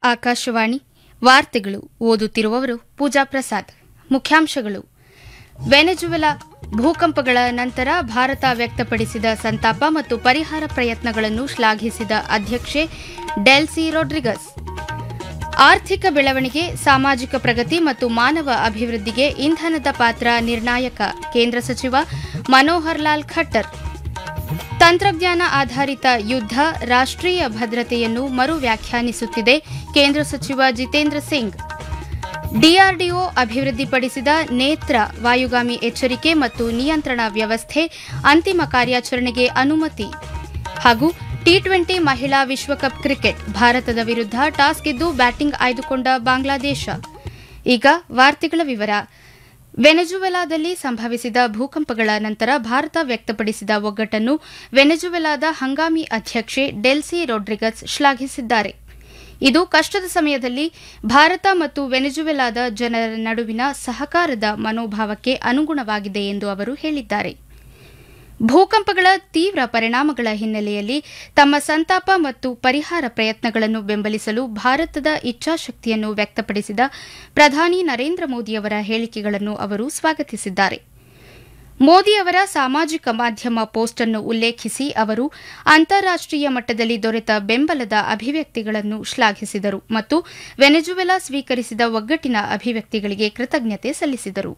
ಆಕಾಶವಾಣಿ ವಾರ್ತೆಗಳು ಓದುತ್ತಿರುವವರು ಪೂಜಾ ಪ್ರಸಾದ್ ಮುಖ್ಯಾಂಶಗಳು ವೆನೆಜುವೆಲಾ ಭೂಕಂಪಗಳ ನಂತರ ಭಾರತ ವ್ಯಕ್ತಪಡಿಸಿದ ಸಂತಾಪ ಮತ್ತು ಪರಿಹಾರ ಪ್ರಯತ್ನಗಳನ್ನು ಶ್ಲಾಘಿಸಿದ ಅಧ್ಯಕ್ಷೆ ಡೆಲ್ಸಿ ರೊಡ್ರಿಗಸ್ ಆರ್ಥಿಕ ಬೆಳವಣಿಗೆ ಸಾಮಾಜಿಕ ಪ್ರಗತಿ ಮತ್ತು ಮಾನವ ಅಭಿವೃದ್ಧಿಗೆ ಇಂಧನದ ಪಾತ್ರ ನಿರ್ಣಾಯಕ ಕೇಂದ್ರ ಸಚಿವ ಮನೋಹರ್ ಲಾಲ್ ಖಟ್ಟರ್ ತಂತ್ರಜ್ಞಾನ ಆಧಾರಿತ ಯುದ್ಧ ರಾಷ್ಟ್ರೀಯ ಭದ್ರತೆಯನ್ನು ಮರು ವ್ಯಾಖ್ಯಾನಿಸುತ್ತಿದೆ ಕೇಂದ್ರ ಸಚಿವ ಜಿತೇಂದ್ರ ಸಿಂಗ್ ಡಿಆರ್ಡಿಒ ಅಭಿವೃದ್ಧಿಪಡಿಸಿದ ನೇತ್ರ ವಾಯುಗಾಮಿ ಎಚ್ಚರಿಕೆ ಮತ್ತು ನಿಯಂತ್ರಣ ವ್ಯವಸ್ಥೆ ಅಂತಿಮ ಕಾರ್ಯಾಚರಣೆಗೆ ಅನುಮತಿ ಹಾಗೂ ಟಿ ಟ್ವೆಂಟಿ ಮಹಿಳಾ ವಿಶ್ವಕಪ್ ಕ್ರಿಕೆಟ್ ಭಾರತದ ವಿರುದ್ಧ ಟಾಸ್ ಗೆದ್ದು ಬ್ಯಾಟಿಂಗ್ ಆಯ್ದುಕೊಂಡ ಬಾಂಗ್ಲಾದೇಶ ಈಗ ವಾರ್ತೆಗಳ ವಿವರ ವೆನೆಜುವೆಲಾದಲ್ಲಿ ಸಂಭವಿಸಿದ ಭೂಕಂಪಗಳ ನಂತರ ಭಾರತ ವ್ಯಕ್ತಪಡಿಸಿದ ಒಗ್ಗಟ್ಟನ್ನು ವೆನೆಜುವೆಲಾದ ಹಂಗಾಮಿ ಅಧ್ಯಕ್ಷೆ ಡೆಲ್ಸಿ ರೊಡ್ರಿಗಸ್ ಶ್ಲಾಘಿಸಿದ್ದಾರೆ ಇದು ಕಷ್ಟದ ಸಮಯದಲ್ಲಿ ಭಾರತ ಮತ್ತು ವೆನೆಜುವೆಲಾದ ಜನರ ನಡುವಿನ ಸಹಕಾರದ ಮನೋಭಾವಕ್ಕೆ ಅನುಗುಣವಾಗಿದೆ ಎಂದು ಅವರು ಹೇಳಿದ್ದಾರೆ ಭೂಕಂಪಗಳ ತೀವ್ರ ಪರಿಣಾಮಗಳ ಹಿನ್ನೆಲೆಯಲ್ಲಿ ತಮ್ಮ ಸಂತಾಪ ಮತ್ತು ಪರಿಹಾರ ಪ್ರಯತ್ನಗಳನ್ನು ಬೆಂಬಲಿಸಲು ಭಾರತದ ಇಚ್ಛಾಶಕ್ತಿಯನ್ನು ವ್ಯಕ್ತಪಡಿಸಿದ ಪ್ರಧಾನಿ ನರೇಂದ್ರ ಮೋದಿಯವರ ಹೇಳಿಕೆಗಳನ್ನು ಅವರು ಸ್ವಾಗತಿಸಿದ್ದಾರೆ ಮೋದಿ ಅವರ ಸಾಮಾಜಿಕ ಮಾಧ್ಯಮ ಪೋಸ್ಟ್ ಅನ್ನು ಉಲ್ಲೇಖಿಸಿ ಅವರು ಅಂತಾರಾಷ್ಟೀಯ ಮಟ್ಟದಲ್ಲಿ ದೊರೆತ ಬೆಂಬಲದ ಅಭಿವ್ಯಕ್ತಿಗಳನ್ನು ಶ್ಲಾಘಿಸಿದರು ಮತ್ತು ವೆನೆಜುವೆಲಾ ಸ್ವೀಕರಿಸಿದ ಒಗ್ಗಟ್ಟಿನ ಅಭಿವ್ಯಕ್ತಿಗಳಿಗೆ ಕೃತಜ್ಞತೆ ಸಲ್ಲಿಸಿದರು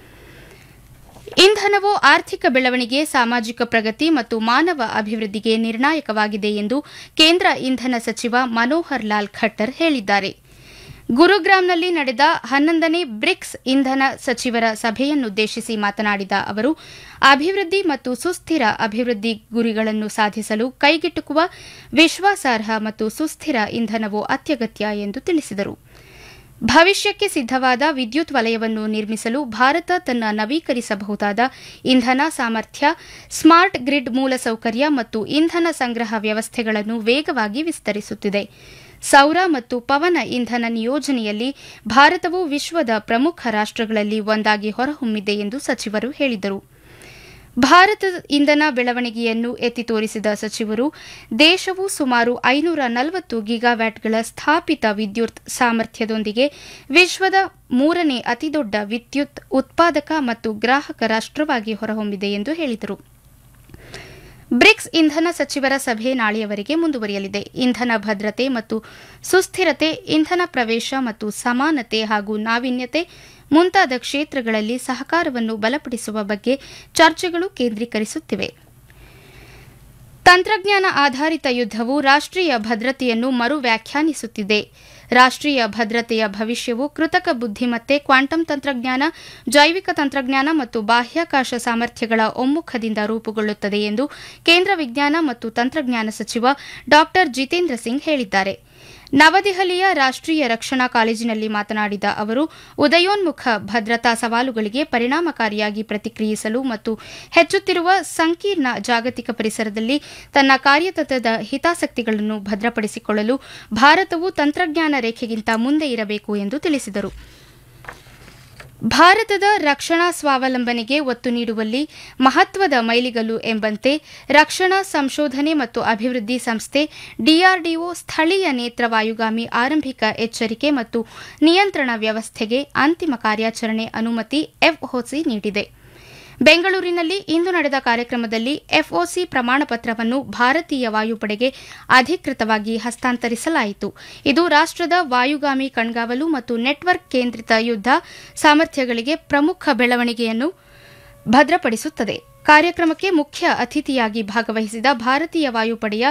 ಇಂಧನವು ಆರ್ಥಿಕ ಬೆಳವಣಿಗೆ ಸಾಮಾಜಿಕ ಪ್ರಗತಿ ಮತ್ತು ಮಾನವ ಅಭಿವೃದ್ಧಿಗೆ ನಿರ್ಣಾಯಕವಾಗಿದೆ ಎಂದು ಕೇಂದ್ರ ಇಂಧನ ಸಚಿವ ಮನೋಹರ್ ಲಾಲ್ ಖಟ್ಟರ್ ಹೇಳಿದ್ದಾರೆ ಗುರುಗ್ರಾಂನಲ್ಲಿ ನಡೆದ ಹನ್ನೊಂದನೇ ಬ್ರಿಕ್ಸ್ ಇಂಧನ ಸಚಿವರ ಸಭೆಯನ್ನುದ್ದೇಶಿಸಿ ಮಾತನಾಡಿದ ಅವರು ಅಭಿವೃದ್ಧಿ ಮತ್ತು ಸುಸ್ಥಿರ ಅಭಿವೃದ್ಧಿ ಗುರಿಗಳನ್ನು ಸಾಧಿಸಲು ಕೈಗೆಟುಕುವ ವಿಶ್ವಾಸಾರ್ಹ ಮತ್ತು ಸುಸ್ಥಿರ ಇಂಧನವು ಅತ್ಯಗತ್ಯ ಎಂದು ತಿಳಿಸಿದರು ಭವಿಷ್ಯಕ್ಕೆ ಸಿದ್ದವಾದ ವಿದ್ಯುತ್ ವಲಯವನ್ನು ನಿರ್ಮಿಸಲು ಭಾರತ ತನ್ನ ನವೀಕರಿಸಬಹುದಾದ ಇಂಧನ ಸಾಮರ್ಥ್ಯ ಸ್ಮಾರ್ಟ್ ಗ್ರಿಡ್ ಮೂಲಸೌಕರ್ಯ ಮತ್ತು ಇಂಧನ ಸಂಗ್ರಹ ವ್ಯವಸ್ಥೆಗಳನ್ನು ವೇಗವಾಗಿ ವಿಸ್ತರಿಸುತ್ತಿದೆ ಸೌರ ಮತ್ತು ಪವನ ಇಂಧನ ನಿಯೋಜನೆಯಲ್ಲಿ ಭಾರತವು ವಿಶ್ವದ ಪ್ರಮುಖ ರಾಷ್ಟಗಳಲ್ಲಿ ಒಂದಾಗಿ ಹೊರಹೊಮ್ಮಿದೆ ಎಂದು ಸಚಿವರು ಹೇಳಿದರು ಭಾರತದ ಇಂಧನ ಬೆಳವಣಿಗೆಯನ್ನು ಎತ್ತಿ ತೋರಿಸಿದ ಸಚಿವರು ದೇಶವು ಸುಮಾರು ಐನೂರ ನಲವತ್ತು ಗಿಗಾವ್ಯಾಟ್ಗಳ ಸ್ಥಾಪಿತ ವಿದ್ಯುತ್ ಸಾಮರ್ಥ್ಯದೊಂದಿಗೆ ವಿಶ್ವದ ಮೂರನೇ ಅತಿದೊಡ್ಡ ವಿದ್ಯುತ್ ಉತ್ಪಾದಕ ಮತ್ತು ಗ್ರಾಹಕ ರಾಷ್ಟವಾಗಿ ಹೊರಹೊಮ್ಮಿದೆ ಎಂದು ಹೇಳಿದರು ಬ್ರಿಕ್ಸ್ ಇಂಧನ ಸಚಿವರ ಸಭೆ ನಾಳೆಯವರೆಗೆ ಮುಂದುವರಿಯಲಿದೆ ಇಂಧನ ಭದ್ರತೆ ಮತ್ತು ಸುಸ್ಥಿರತೆ ಇಂಧನ ಪ್ರವೇಶ ಮತ್ತು ಸಮಾನತೆ ಹಾಗೂ ನಾವೀನ್ಯತೆ ಮುಂತಾದ ಕ್ಷೇತ್ರಗಳಲ್ಲಿ ಸಹಕಾರವನ್ನು ಬಲಪಡಿಸುವ ಬಗ್ಗೆ ಚರ್ಚೆಗಳು ಕೇಂದ್ರೀಕರಿಸುತ್ತಿವೆ ತಂತ್ರಜ್ಞಾನ ಆಧಾರಿತ ಯುದ್ದವು ರಾಷ್ಟ್ರೀಯ ಭದ್ರತೆಯನ್ನು ಮರು ವ್ಯಾಖ್ಯಾನಿಸುತ್ತಿದೆ ರಾಷ್ಟ್ರೀಯ ಭದ್ರತೆಯ ಭವಿಷ್ಯವು ಕೃತಕ ಬುದ್ದಿಮತ್ತೆ ಕ್ವಾಂಟಮ್ ತಂತ್ರಜ್ಞಾನ ಜೈವಿಕ ತಂತ್ರಜ್ಞಾನ ಮತ್ತು ಬಾಹ್ಯಾಕಾಶ ಸಾಮರ್ಥ್ಯಗಳ ಒಮ್ಮುಖದಿಂದ ರೂಪುಗೊಳ್ಳುತ್ತದೆ ಎಂದು ಕೇಂದ್ರ ವಿಜ್ಞಾನ ಮತ್ತು ತಂತ್ರಜ್ಞಾನ ಸಚಿವ ಡಾ ಜಿತೇಂದ್ರ ಸಿಂಗ್ ಹೇಳಿದ್ದಾರೆ ನವದೆಹಲಿಯ ರಾಷ್ಟ್ರೀಯ ರಕ್ಷಣಾ ಕಾಲೇಜಿನಲ್ಲಿ ಮಾತನಾಡಿದ ಅವರು ಉದಯೋನ್ಮುಖ ಭದ್ರತಾ ಸವಾಲುಗಳಿಗೆ ಪರಿಣಾಮಕಾರಿಯಾಗಿ ಪ್ರತಿಕ್ರಿಯಿಸಲು ಮತ್ತು ಹೆಚ್ಚುತ್ತಿರುವ ಸಂಕೀರ್ಣ ಜಾಗತಿಕ ಪರಿಸರದಲ್ಲಿ ತನ್ನ ಕಾರ್ಯತಂತ್ರದ ಹಿತಾಸಕ್ತಿಗಳನ್ನು ಭದ್ರಪಡಿಸಿಕೊಳ್ಳಲು ಭಾರತವು ತಂತ್ರಜ್ಞಾನ ರೇಖೆಗಿಂತ ಮುಂದೆ ಇರಬೇಕು ಎಂದು ತಿಳಿಸಿದರು ಭಾರತದ ರಕ್ಷಣಾ ಸ್ವಾವಲಂಬನೆಗೆ ಒತ್ತು ನೀಡುವಲ್ಲಿ ಮಹತ್ವದ ಮೈಲಿಗಲ್ಲು ಎಂಬಂತೆ ರಕ್ಷಣಾ ಸಂಶೋಧನೆ ಮತ್ತು ಅಭಿವೃದ್ಧಿ ಸಂಸ್ಥೆ ಡಿಆರ್ಡಿಒ ಸ್ಥಳೀಯ ನೇತ್ರ ವಾಯುಗಾಮಿ ಆರಂಭಿಕ ಎಚ್ಚರಿಕೆ ಮತ್ತು ನಿಯಂತ್ರಣ ವ್ಯವಸ್ಥೆಗೆ ಅಂತಿಮ ಕಾರ್ಯಾಚರಣೆ ಅನುಮತಿ ಎಫ್ಒಸಿ ನೀಡಿದೆ ಬೆಂಗಳೂರಿನಲ್ಲಿ ಇಂದು ನಡೆದ ಕಾರ್ಯಕ್ರಮದಲ್ಲಿ ಎಫ್ಒಸಿ ಪ್ರಮಾಣಪತ್ರವನ್ನು ಭಾರತೀಯ ವಾಯುಪಡೆಗೆ ಅಧಿಕೃತವಾಗಿ ಹಸ್ತಾಂತರಿಸಲಾಯಿತು ಇದು ರಾಷ್ಟದ ವಾಯುಗಾಮಿ ಕಣ್ಗಾವಲು ಮತ್ತು ನೆಟ್ವರ್ಕ್ ಕೇಂದ್ರಿತ ಯುದ್ದ ಸಾಮರ್ಥ್ಯಗಳಿಗೆ ಪ್ರಮುಖ ಬೆಳವಣಿಗೆಯನ್ನು ಭದ್ರಪಡಿಸುತ್ತದೆ ಕಾರ್ಯಕ್ರಮಕ್ಕೆ ಮುಖ್ಯ ಅತಿಥಿಯಾಗಿ ಭಾಗವಹಿಸಿದ ಭಾರತೀಯ ವಾಯುಪಡೆಯ